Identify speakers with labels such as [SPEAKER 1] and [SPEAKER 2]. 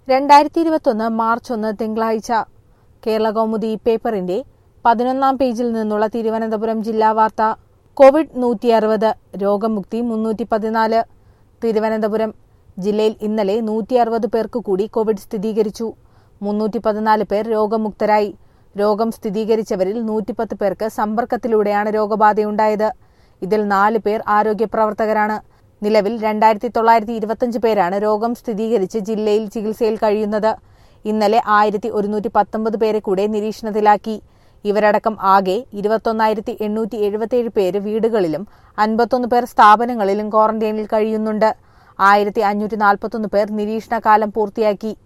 [SPEAKER 1] രണ്ടായിരത്തി ഇരുപത്തൊന്ന് മാർച്ച് ഒന്ന് തിങ്കളാഴ്ച കേരള കൗമുദി പേപ്പറിന്റെ പതിനൊന്നാം പേജിൽ നിന്നുള്ള തിരുവനന്തപുരം ജില്ലാ വാർത്ത കോവിഡ് നൂറ്റി അറുപത് രോഗമുക്തി മുന്നൂറ്റി പതിനാല് തിരുവനന്തപുരം ജില്ലയിൽ ഇന്നലെ നൂറ്റി അറുപത് പേർക്ക് കൂടി കോവിഡ് സ്ഥിരീകരിച്ചു മുന്നൂറ്റി പതിനാല് പേർ രോഗമുക്തരായി രോഗം സ്ഥിരീകരിച്ചവരിൽ നൂറ്റിപ്പത്ത് പേർക്ക് സമ്പർക്കത്തിലൂടെയാണ് രോഗബാധയുണ്ടായത് ഇതിൽ നാല് പേർ ആരോഗ്യ പ്രവർത്തകരാണ് നിലവിൽ രണ്ടായിരത്തി തൊള്ളായിരത്തി ഇരുപത്തിയഞ്ച് പേരാണ് രോഗം സ്ഥിരീകരിച്ച് ജില്ലയിൽ ചികിത്സയിൽ കഴിയുന്നത് ഇന്നലെ ആയിരത്തി ഒരുന്നൂറ്റി പത്തൊമ്പത് പേരെ കൂടെ നിരീക്ഷണത്തിലാക്കി ഇവരടക്കം ആകെ ഇരുപത്തൊന്നായിരത്തി എണ്ണൂറ്റി എഴുപത്തിയേഴ് പേര് വീടുകളിലും അൻപത്തൊന്ന് പേർ സ്ഥാപനങ്ങളിലും ക്വാറന്റൈനിൽ കഴിയുന്നുണ്ട് ആയിരത്തി അഞ്ഞൂറ്റി നാൽപ്പത്തൊന്ന് പേർ നിരീക്ഷണകാലം പൂർത്തിയാക്കി